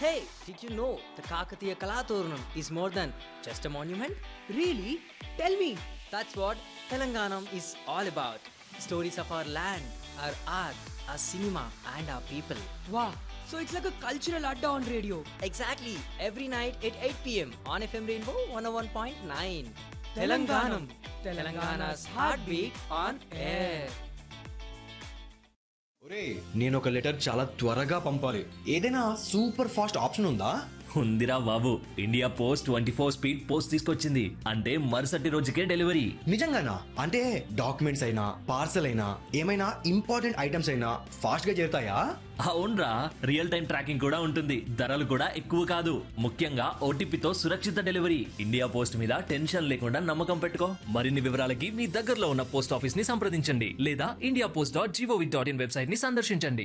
Hey, did you know the Kakatiya Kalaturnam is more than just a monument? Really? Tell me. That's what Telanganam is all about. Stories of our land, our art, our cinema, and our people. Wow. So it's like a cultural adda on radio. Exactly, every night at 8 pm on FM Rainbow 101.9. Telanganam. Telangana's heartbeat on air. ఒరే నేను ఒక letter చాలా త్వరగా పంపాలి ఏదైనా super fast option ఉందా ఉందిరా బాబు India post twenty four speed post తీసుకొచ్చింది అంటే మరుసటి రోజుకే డెలివరీ నిజంగానా అంటే డాక్యుమెంట్స్ అయినా పార్సల్ అయినా ఏమైనా ఇంపార్టెంట్ ఐటమ్స్ అయినా ఫాస్ట్ గా చేరుతాయా అవునరా రియల్ టైం ట్రాకింగ్ కూడా ఉంటుంది ధరలు కూడా ఎక్కువ కాదు ముఖ్యంగా ఓటీపీతో సురక్షిత డెలివరీ ఇండియా పోస్ట్ మీద టెన్షన్ లేకుండా నమ్మకం పెట్టుకో మరిన్ని వివరాలకి మీ దగ్గరలో ఉన్న పోస్ట్ ఆఫీస్ ని సంప్రదించండి లేదా India post dot G O V dot in website ని సందర్శించండి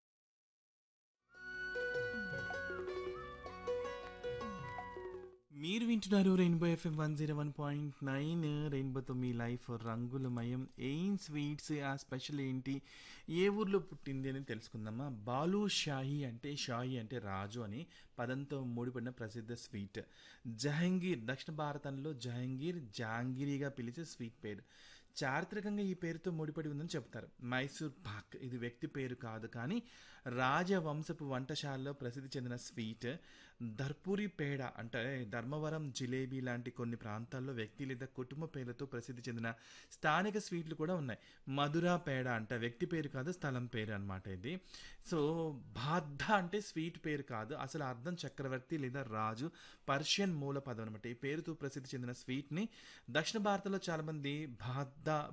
మీరు వింటున్నారు rainbow FM one zero one point nine రెయిన్బోతో మీ లైఫ్ రంగులమయం ఏం స్వీట్స్ ఆ స్పెషల్ ఏంటి ఏ ఊర్లో పుట్టింది అని తెలుసుకుందామా బాలు షాహి అంటే షాహి అంటే రాజు అని పదంతో ముడిపడిన ప్రసిద్ధ స్వీట్ జహంగీర్ దక్షిణ భారతంలో జహంగీర్ జాంగిరీగా పిలిచే స్వీట్ పేరు చారిత్రకంగా ఈ పేరుతో ముడిపడి ఉందని చెప్తారు మైసూర్ పాక్ ఇది వ్యక్తి పేరు కాదు కానీ రాజవంశపు వంటశాలలో ప్రసిద్ధి చెందిన స్వీట్ దర్పూరి పేడ అంటే ధర్మవరం జిలేబీ లాంటి కొన్ని ప్రాంతాల్లో వ్యక్తి లేదా కుటుంబ పేర్లతో ప్రసిద్ధి చెందిన స్థానిక స్వీట్లు కూడా ఉన్నాయి మధురా పేడ అంటే వ్యక్తి పేరు కాదు స్థలం పేరు అనమాట ఇది సో బాద్ద అంటే స్వీట్ పేరు కాదు అసలు అర్థం చక్రవర్తి లేదా రాజు పర్షియన్ మూల పదం అనమాట ఈ పేరుతో ప్రసిద్ధి చెందిన స్వీట్ని దక్షిణ భారతంలో చాలామంది బాద్దా